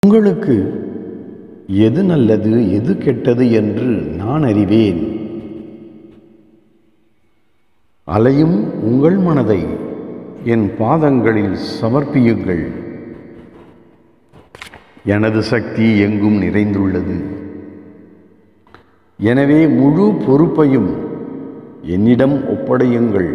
உங்களுக்கு எது நல்லது எது கெட்டது என்று நான் அறிவேன் அலையும் உங்கள் மனதை என் பாதங்களில் சமர்ப்பியுங்கள் எனது சக்தி எங்கும் நிறைந்துள்ளது எனவே முழு பொறுப்பையும் என்னிடம் ஒப்படையுங்கள்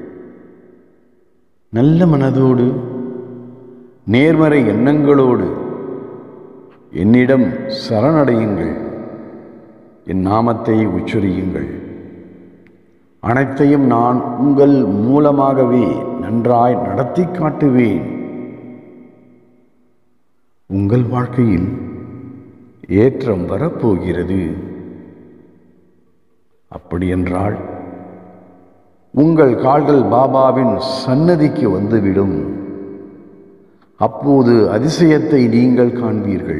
நல்ல மனதோடு நேர்மறை எண்ணங்களோடு என்னிடம் சரணடையுங்கள் என் நாமத்தை உச்சரியுங்கள் அனைத்தையும் நான் உங்கள் மூலமாகவே நன்றாய் நடத்தி காட்டுவேன் உங்கள் வாழ்க்கையில் ஏற்றம் வரப்போகிறது அப்படியென்றால் உங்கள் கால்கள் பாபாவின் சன்னதிக்கு வந்துவிடும் அப்போது அதிசயத்தை நீங்கள் காண்பீர்கள்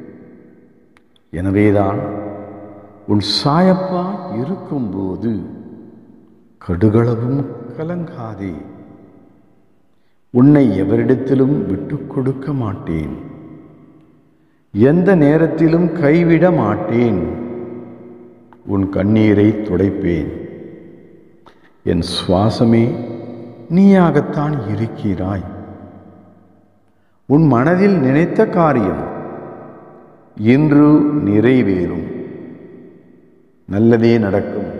எனவேதான் உன் சாயப்பா இருக்கும்போது கடுகளவும் கலங்காதே உன்னை எவரிடத்திலும் விட்டுக் கொடுக்க மாட்டேன் எந்த நேரத்திலும் கைவிட மாட்டேன் உன் கண்ணீரை துடைப்பேன் என் சுவாசமே நீயாகத்தான் இருக்கிறாய் உன் மனதில் நினைத்த காரியம் இன்று நிறைவேறும் நல்லதே நடக்கும்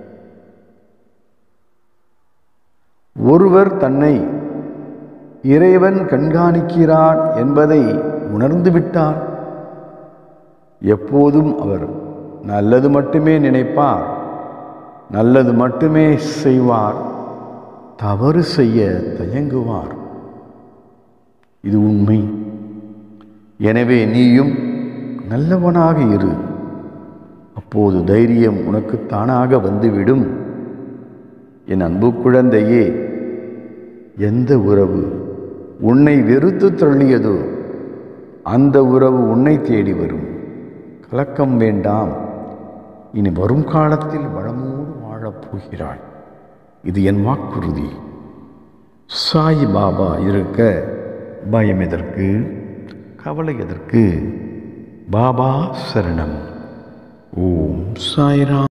ஒருவர் தன்னை இறைவன் கண்காணிக்கிறார் என்பதை உணர்ந்துவிட்டார் எப்போதும் அவர் நல்லது மட்டுமே நினைப்பார் நல்லது மட்டுமே செய்வார் தவறு செய்ய தயங்குவார் இது உண்மை எனவே நீயும் நல்லவனாக இரு அப்போது தைரியம் உனக்கு தானாக வந்துவிடும் என் அன்பு குழந்தையே எந்த உறவு உன்னை வெறுத்து தள்ளியதோ அந்த உறவு உன்னை தேடி வரும் கலக்கம் வேண்டாம் இனி வரும் காலத்தில் வளமோடு வாழப் போகிறாய் இது என் வாக்குறுதி சாய் பாபா இருக்க பயம் எதற்கு கவலை எதற்கு பாபா சரணம் ஓம் சாய்ராம்